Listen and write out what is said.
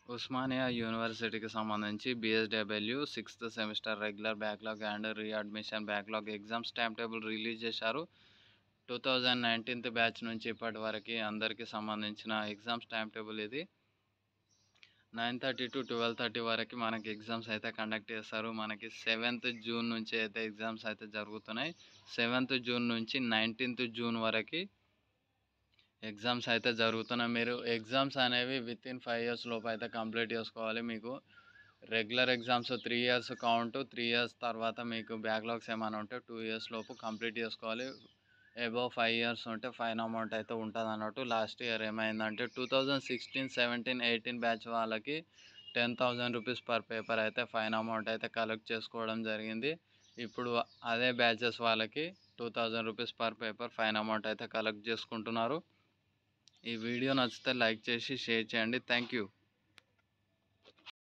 ఉస్మానియా యూనివర్సిటీకి సంబంధించి BSW sixth semester regular backlog and readmission backlog exams time table release చేశారు two thousand nineteenth batch నుంచి ఇప్పటి వరకు అందరికీ సంబంధించిన ఎగ్జామ్స్ టైం టేబుల్ ఇది nine thirty to twelve thirty వరకు మనకి ఎగ్జామ్స్ అయితే కండక్ట్ చేస్తారు మనకి సెవెంత్ జూన్ నుంచి అయితే ఎగ్జామ్స్ అయితే జరుగుతున్నాయి సెవెంత్ జూన్ నుంచి నైన్టీన్త్ జూన్ వరకు ఎగ్జామ్స్ అయితే జరుగుతున్నాయి మీరు ఎగ్జామ్స్ అనేవి విత్ ఇన్ ఫైవ్ ఇయర్స్ లోపు అయితే కంప్లీట్ చేసుకోవాలి మీకు regular exams three years count three years తర్వాత మీకు బ్యాక్లాగ్స్ ఏమైనా ఉంటే టూ ఇయర్స్ లోపు కంప్లీట్ చేసుకోవాలి అబౌవ్ ఫైవ్ ఇయర్స్ ఉంటే ఫైన్ అమౌంట్ అయితే ఉంటుంది అన్నట్టు లాస్ట్ ఇయర్ ఏమైందంటే two thousand sixteen seventeen eighteen batch వాళ్ళకి ten thousand rupees per paper అయితే ఫైన్ అమౌంట్ అయితే కలెక్ట్ చేసుకోవడం జరిగింది ఇప్పుడు అదే బ్యాచెస్ వాళ్ళకి two thousand rupees per paper fine amount అయితే కలెక్ట్ చేసుకుంటున్నారు ఈ వీడియో నచ్చితే లైక్ చేసి షేర్ చేయండి థ్యాంక్ యూ